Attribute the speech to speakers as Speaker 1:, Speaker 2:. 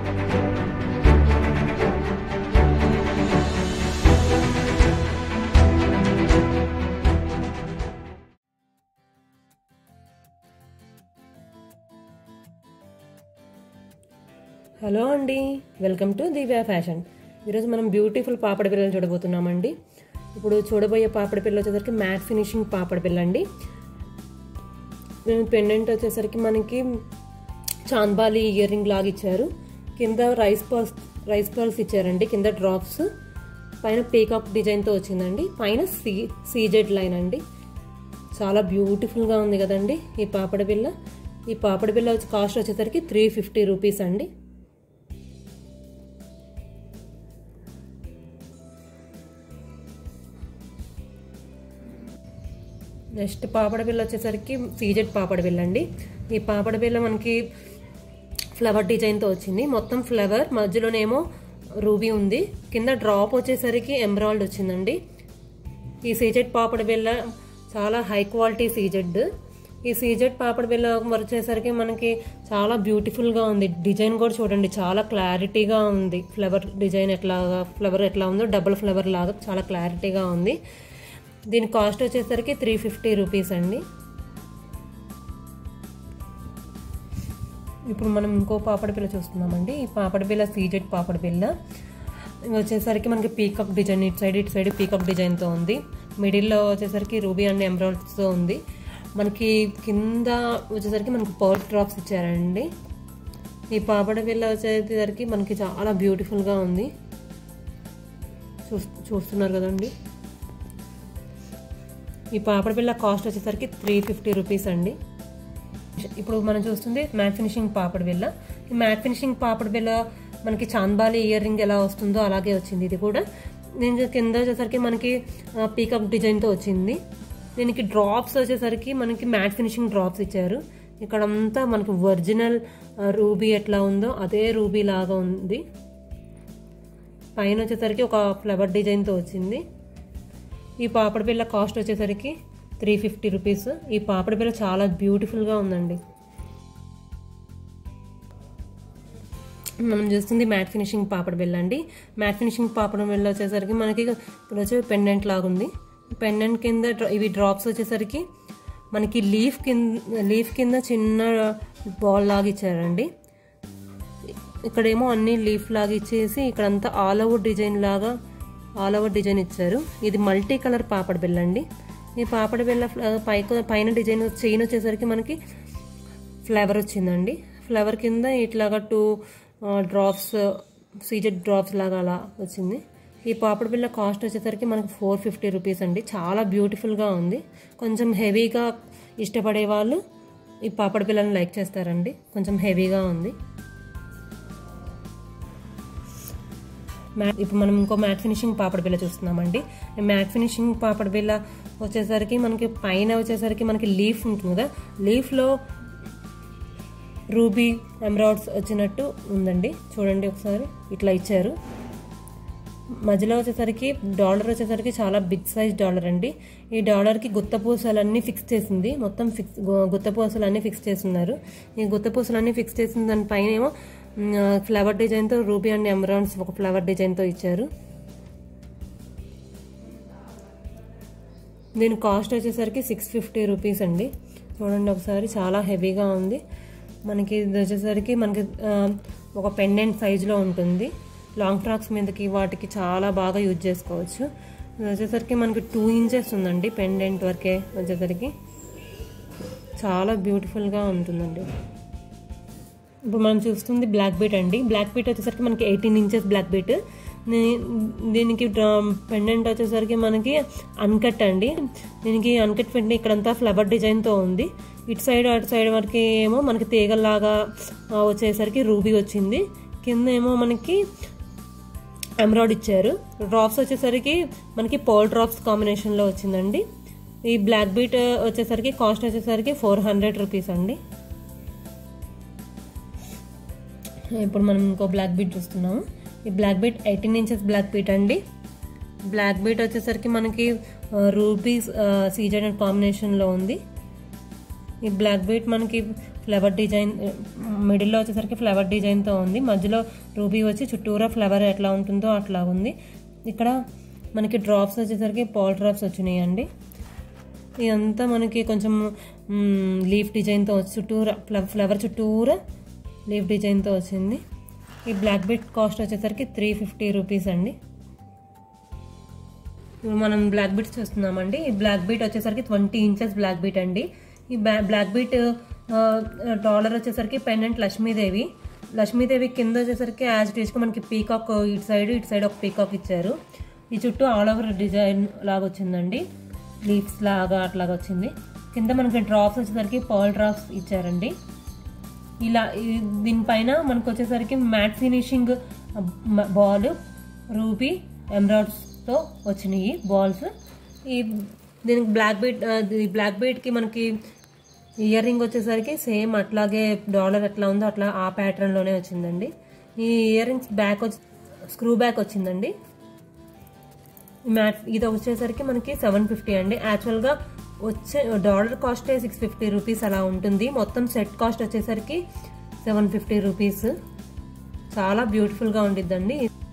Speaker 1: hello అండి welcome to Divya fashion ఈరోజు మనం బ్యూటిఫుల్ పాపడ పిల్లలు చూడబోతున్నామండి ఇప్పుడు చూడబోయే పాపడ పిల్ల వచ్చేసరికి మ్యాట్ ఫినిషింగ్ పాపడ పిల్ల అండి పెండెంట్ వచ్చేసరికి మనకి చాంద్బాలి ఇయర్ రింగ్ లాగా ఇచ్చారు కింద రైస్ పర్ల్స్ రైస్ పర్ల్స్ ఇచ్చారండి కింద డ్రాప్స్ పైన పీకాక్ డిజైన్తో వచ్చిందండి పైన సీ సీజెడ్ లైన్ అండి చాలా బ్యూటిఫుల్గా ఉంది కదండి ఈ పాపడ బిల్ల ఈ పాపడ బిల్ల వచ్చి కాస్ట్ వచ్చేసరికి త్రీ ఫిఫ్టీ రూపీస్ అండి నెక్స్ట్ పాపడ బిల్ల వచ్చేసరికి సీజెడ్ పాపడ బిల్ల అండి ఈ పాపడ బిల్ల మనకి ఫ్లవర్ డిజైన్తో వచ్చింది మొత్తం ఫ్లవర్ మధ్యలోనేమో రూబీ ఉంది కింద డ్రాప్ వచ్చేసరికి ఎంబ్రాయిడ్ వచ్చిందండి ఈ సీజెడ్ పాపడ బిల్ల చాలా హై క్వాలిటీ సీజెడ్ ఈ సీజెడ్ పాపడ బిల్ల వచ్చేసరికి మనకి చాలా బ్యూటిఫుల్గా ఉంది డిజైన్ కూడా చూడండి చాలా క్లారిటీగా ఉంది ఫ్లవర్ డిజైన్ ఎట్లాగా ఫ్లవర్ ఎట్లా ఉందో డబుల్ ఫ్లవర్ లాగా చాలా క్లారిటీగా ఉంది దీని కాస్ట్ వచ్చేసరికి త్రీ ఫిఫ్టీ రూపీస్ అండి ఇప్పుడు మనం ఇంకో పాపడ పిల్ల చూస్తున్నామండి ఈ పాపడ పిల్ల సీజెడ్ పాపడ పిల్ల వచ్చేసరికి మనకి పీకాక్ డిజైన్ ఇటు సైడ్ ఇటు సైడ్ పీకాక్ డిజైన్తో ఉంది మిడిల్లో వచ్చేసరికి రూబీ అండ్ ఎమరాల్డ్స్తో ఉంది మనకి కింద వచ్చేసరికి మనకి పవర్ డ్రాప్స్ ఇచ్చారండి ఈ పాపడ పిల్ల వచ్చేసరికి మనకి చాలా బ్యూటిఫుల్గా ఉంది చూ చూస్తున్నారు కదండి ఈ పాపడ పిల్ల కాస్ట్ వచ్చేసరికి త్రీ ఫిఫ్టీ రూపీస్ అండి ఇప్పుడు మనం చూస్తుంది మ్యాట్ ఫినిషింగ్ పాపడ బిల్ల ఈ మ్యాట్ ఫినిషింగ్ పాపడ బిల్ల మనకి చాంద్బాలి ఇయర్ రింగ్ ఎలా వస్తుందో అలాగే వచ్చింది ఇది కూడా దీని కింద వచ్చేసరికి మనకి పీకప్ డిజైన్తో వచ్చింది దీనికి డ్రాప్స్ వచ్చేసరికి మనకి మ్యాట్ ఫినిషింగ్ డ్రాప్స్ ఇచ్చారు ఇక్కడంతా మనకి ఒరిజినల్ రూబీ ఎట్లా ఉందో అదే రూబీ లాగా ఉంది పైన వచ్చేసరికి ఒక ఫ్లవర్ డిజైన్తో వచ్చింది ఈ పాపడ బిల్ల కాస్ట్ వచ్చేసరికి త్రీ ఫిఫ్టీ రూపీస్ ఈ పాపడ బిల్ల చాలా బ్యూటిఫుల్గా ఉందండి మనం చూస్తుంది మ్యాట్ ఫినిషింగ్ పాపడ బిల్ల అండి మ్యాట్ ఫినిషింగ్ పాపడ బిల్ల వచ్చేసరికి మనకి ఇక్కడ వచ్చి పెండెంట్ లాగా ఉంది పెండెంట్ కింద ఇవి డ్రాప్స్ వచ్చేసరికి మనకి లీఫ్ కింద లీఫ్ కింద చిన్న బాల్ లాగా ఇచ్చారండి ఇక్కడేమో అన్ని లీఫ్ లాగా ఇచ్చేసి ఇక్కడంతా ఆల్ ఓవర్ డిజైన్ లాగా ఆల్ ఓవర్ డిజైన్ ఇచ్చారు ఇది మల్టీ కలర్ పాపడ బిల్ల అండి ఈ పాపడ బిల్ల పైకి పైన డిజైన్ చైన్ వచ్చేసరికి మనకి ఫ్లవర్ వచ్చిందండి ఫ్లవర్ కింద ఇట్లాగా టూ డ్రాప్స్ సీజెడ్ డ్రాప్స్ లాగా అలా వచ్చింది ఈ పాపడ బిల్ల కాస్ట్ వచ్చేసరికి మనకి ఫోర్ ఫిఫ్టీ రూపీస్ అండి చాలా బ్యూటిఫుల్గా ఉంది కొంచెం హెవీగా ఇష్టపడే వాళ్ళు ఈ పాపడ బిల్లని లైక్ చేస్తారండి కొంచెం హెవీగా ఉంది మ్యాట్ ఇప్పుడు మనం ఇంకో మ్యాట్ ఫినిషింగ్ పాపడ బిల్ల చూస్తున్నామండి మ్యాట్ ఫినిషింగ్ పాపడ బిల్ల వచ్చేసరికి మనకి పైన వచ్చేసరికి మనకి లీఫ్ ఉంటుంది కదా లీఫ్లో రూబీ ఎమరాల్డ్స్ వచ్చినట్టు ఉందండి చూడండి ఒకసారి ఇట్లా ఇచ్చారు మధ్యలో వచ్చేసరికి డాలర్ వచ్చేసరికి చాలా బిగ్ సైజ్ డాలర్ అండి ఈ డాలర్కి గుత్త పూసలన్నీ ఫిక్స్ చేసింది మొత్తం ఫిక్స్ గుత్త పూసలు అన్నీ ఫిక్స్ చేస్తున్నారు ఈ గుత్త పూసలు అన్నీ ఫిక్స్ చేసిన దాని పైన ఏమో ఫ్లవర్ డిజైన్తో రూబీ అండ్ ఎమరాన్స్ ఒక ఫ్లవర్ డిజైన్తో ఇచ్చారు దీని కాస్ట్ వచ్చేసరికి సిక్స్ ఫిఫ్టీ రూపీస్ అండి చూడండి ఒకసారి చాలా హెవీగా ఉంది మనకి ఇది వచ్చేసరికి మనకి ఒక పెండెంట్ సైజులో ఉంటుంది లాంగ్ ఫ్రాక్స్ మీదకి వాటికి చాలా బాగా యూజ్ చేసుకోవచ్చు ఇది వచ్చేసరికి మనకి టూ ఇంచెస్ ఉందండి పెండెంట్ వరకే వచ్చేసరికి చాలా బ్యూటిఫుల్గా ఉంటుందండి ఇప్పుడు మనం చూస్తుంది బ్లాక్ బీట్ అండి బ్లాక్ బీట్ వచ్చేసరికి మనకి ఎయిటీన్ ఇంచెస్ బ్లాక్ బీట్ దీనికి పెండెంట్ వచ్చేసరికి మనకి అన్కట్ అండి దీనికి అన్కట్ పెండెంట్ ఇక్కడంతా ఫ్లవర్ డిజైన్తో ఉంది ఇటు సైడ్ అటు సైడ్ వరకు ఏమో మనకి తీగల్లాగా వచ్చేసరికి రూబీ వచ్చింది కింద ఏమో మనకి ఎమరాయిడ్ ఇచ్చారు డ్రాప్స్ వచ్చేసరికి మనకి పోల్ డ్రాప్స్ కాంబినేషన్లో వచ్చిందండి ఈ బ్లాక్ బీట్ వచ్చేసరికి కాస్ట్ వచ్చేసరికి ఫోర్ హండ్రెడ్ రూపీస్ అండి ఇప్పుడు మనం ఇంకో బ్లాక్ బీట్ చూస్తున్నాము ఈ black bead eighteen inches black bead అండి బ్లాక్ బీట్ వచ్చేసరికి మనకి రూబీస్ సీజన్ కాంబినేషన్లో ఉంది ఈ బ్లాక్ బీట్ మనకి ఫ్లవర్ డిజైన్ మిడిల్లో వచ్చేసరికి ఫ్లవర్ డిజైన్తో ఉంది మధ్యలో రూబీ వచ్చి చుట్టూరా ఫ్లవర్ ఎట్లా ఉంటుందో అట్లా ఉంది ఇక్కడ మనకి డ్రాప్స్ వచ్చేసరికి పాల్ డ్రాప్స్ వచ్చినాయండి ఇదంతా మనకి కొంచెం లీఫ్ డిజైన్తో వచ్చి చుట్టూరా ఫ్లవర్ ఫ్లవర్ చుట్టూరా లీఫ్ డిజైన్తో వచ్చింది ఈ బ్లాక్ బీట్ కాస్ట్ వచ్చేసరికి త్రీ ఫిఫ్టీ రూపీస్ అండి ఇప్పుడు మనం బ్లాక్ బీట్స్ చూస్తున్నామండి ఈ బ్లాక్ బీట్ వచ్చేసరికి ట్వంటీ ఇంచెస్ బ్లాక్ బీట్ అండి ఈ బ్లాక్ బీట్ డాలర్ వచ్చేసరికి పెండెంట్ లక్ష్మీదేవి లక్ష్మీదేవి కింద వచ్చేసరికి యాజ్ టీజ్గా మనకి పీకాక్ ఇటు సైడ్ ఇటు సైడ్ ఒక పీకాక్ ఇచ్చారు ఈ చుట్టూ ఆల్ ఓవర్ డిజైన్ లాగా వచ్చిందండి లీవ్స్ లాగా అట్లాగా వచ్చింది కింద మనకి డ్రాప్స్ వచ్చేసరికి పాల్ డ్రాప్స్ ఇచ్చారండి ఇలా ఈ- దీనిపైన మనకు వచ్చేసరికి మ్యాట్ ఫినిషింగ్ బాల్ రూబీ ఎమరాల్డ్స్తో వచ్చినాయి బాల్స్ ఈ దీనికి బ్లాక్ బీట్ ఈ బ్లాక్ బీట్కి మనకి ఇయర్ రింగ్ వచ్చేసరికి సేమ్ అట్లాగే డాలర్ ఎట్లా ఉందో అట్లా ఆ ప్యాటర్న్లోనే వచ్చిందండి ఈ ఇయర్ రింగ్స్ బ్యాక్ వచ్చి స్క్రూ బ్యాక్ వచ్చిందండి మ్యాట్ ఇది వచ్చేసరికి మనకి సెవెన్ ఫిఫ్టీ అండి యాక్చువల్గా వచ్చే dollar cost six fifty rupees అలా ఉంటుంది మొత్తం సెట్ కాస్ట్ వచ్చేసరికి సెవెన్ ఫిఫ్టీ రూపీస్ చాలా బ్యూటిఫుల్గా ఉండిద్దండి